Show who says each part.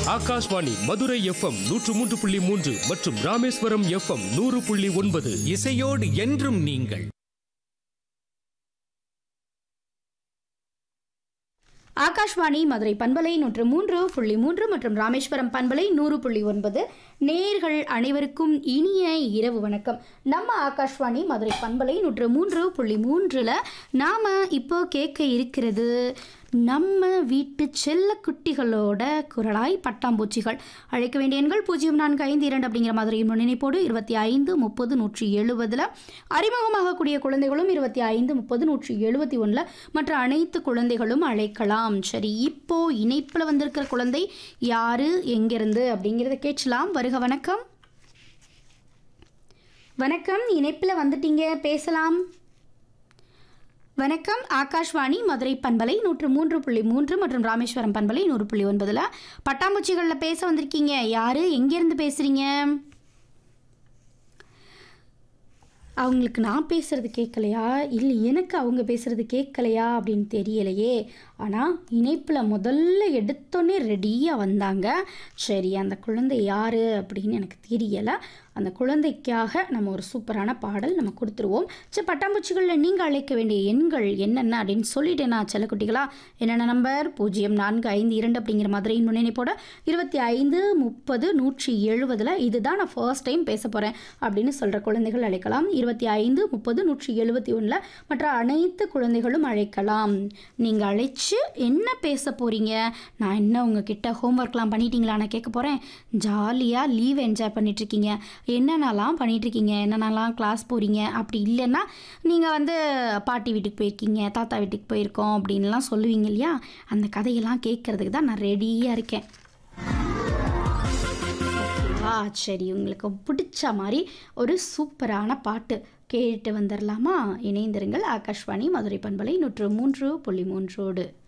Speaker 1: Akashvani Madurai FM நூற்று மூன்று புள்ளி மூன்று மற்றும் ராமேஸ்வரம் எஃப்எம் நூறு புள்ளி ஒன்பது
Speaker 2: இசையோடு என்றும் நீங்கள்
Speaker 3: ஆகாஷ்வாணி மதுரை பண்பலை நூற்று மூன்று புள்ளி மூன்று மற்றும் ராமேஸ்வரம் பண்பலை நூறு புள்ளி ஒன்பது நேர்கள் அனைவருக்கும் இனிய இரவு வணக்கம் நம்ம ஆகாஷ்வாணி மதுரை பண்பலை நூற்று மூன்று புள்ளி மூன்றில் நாம் இப்போ கேட்க இருக்கிறது நம்ம வீட்டு செல்ல குட்டிகளோட குரலாய் பட்டாம்பூச்சிகள் அழைக்க வேண்டிய எண்கள் பூஜ்ஜியம் நான்கு ஐந்து இரண்டு அப்படிங்கிற மாதிரி முன்னிணைப்போடு இருபத்தி ஐந்து முப்பது நூற்றி எழுபதில் அறிமுகமாகக்கூடிய குழந்தைகளும் இருபத்தி ஐந்து முப்பது நூற்றி எழுபத்தி ஒன்றில் மற்ற அனைத்து குழந்தைகளும் அழைக்கலாம் சரி இப்போ இணைப்பில் வந்திருக்கிற குழந்தை யாரு எங்கிருந்து அப்படிங்கிறத கேட்கலாம் வருக வணக்கம் வணக்கம் இணைப்பில் வந்துட்டீங்க பேசலாம் வணக்கம் ஆகாஷ்வாணி மதுரை பண்பலை நூற்று மூன்று புள்ளி மூன்று மற்றும் ராமேஸ்வரம் பண்பலை நூறு புள்ளி ஒன்பதில் பட்டாம்பூச்சிகளில் பேச வந்திருக்கீங்க யாரு எங்கேருந்து பேசுகிறீங்க அவங்களுக்கு நான் பேசுறது கேட்கலையா இல்லை எனக்கு அவங்க பேசுறது கேட்கலையா அப்படின்னு தெரியலையே ஆனால் இணைப்பில் முதல்ல எடுத்தோன்னே ரெடியாக வந்தாங்க சரி அந்த குழந்தை யார் அப்படின்னு எனக்கு தெரியலை அந்த குழந்தைக்காக நம்ம ஒரு சூப்பரான பாடல் நம்ம கொடுத்துருவோம் சரி பட்டாம்பூச்சிகளில் நீங்கள் அழைக்க வேண்டிய எண்கள் என்னென்ன அப்படின்னு சொல்லிட்டேனா செல்லக்குட்டிகளா என்னென்ன நம்பர் பூஜ்ஜியம் நான்கு ஐந்து இரண்டு அப்படிங்கிற மதுரையின் முன்னணிப்போட இருபத்தி ஐந்து முப்பது நூற்றி எழுபதில் இதுதான் நான் ஃபர்ஸ்ட் டைம் பேச போகிறேன் அப்படின்னு சொல்கிற குழந்தைகள் அழைக்கலாம் இருபத்தி ஐந்து முப்பது நூற்றி எழுபத்தி ஒன்றில் மற்ற அனைத்து குழந்தைகளும் அழைக்கலாம் நீங்கள் அழைச்சு என்ன பேச போகிறீங்க நான் என்ன உங்ககிட்ட ஹோம்ஒர்க்லாம் பண்ணிட்டீங்களா நான் கேட்க போகிறேன் ஜாலியாக லீவ் என்ஜாய் பண்ணிகிட்ருக்கீங்க என்னென்னலாம் பண்ணிகிட்ருக்கீங்க என்னென்னலாம் கிளாஸ் போகிறீங்க அப்படி இல்லைன்னா நீங்கள் வந்து பாட்டி வீட்டுக்கு போயிருக்கீங்க தாத்தா வீட்டுக்கு போயிருக்கோம் அப்படின்லாம் சொல்லுவீங்க இல்லையா அந்த கதையெல்லாம் கேட்குறதுக்கு தான் நான் ரெடியாக இருக்கேன் ஓகேவா சரி உங்களுக்கு பிடிச்ச மாதிரி ஒரு சூப்பரான பாட்டு கேட்டு வந்துடலாமா இணைந்திருங்கள் ஆகாஷ்வாணி மதுரை பண்பலை நூற்று மூன்று புள்ளி மூன்றோடு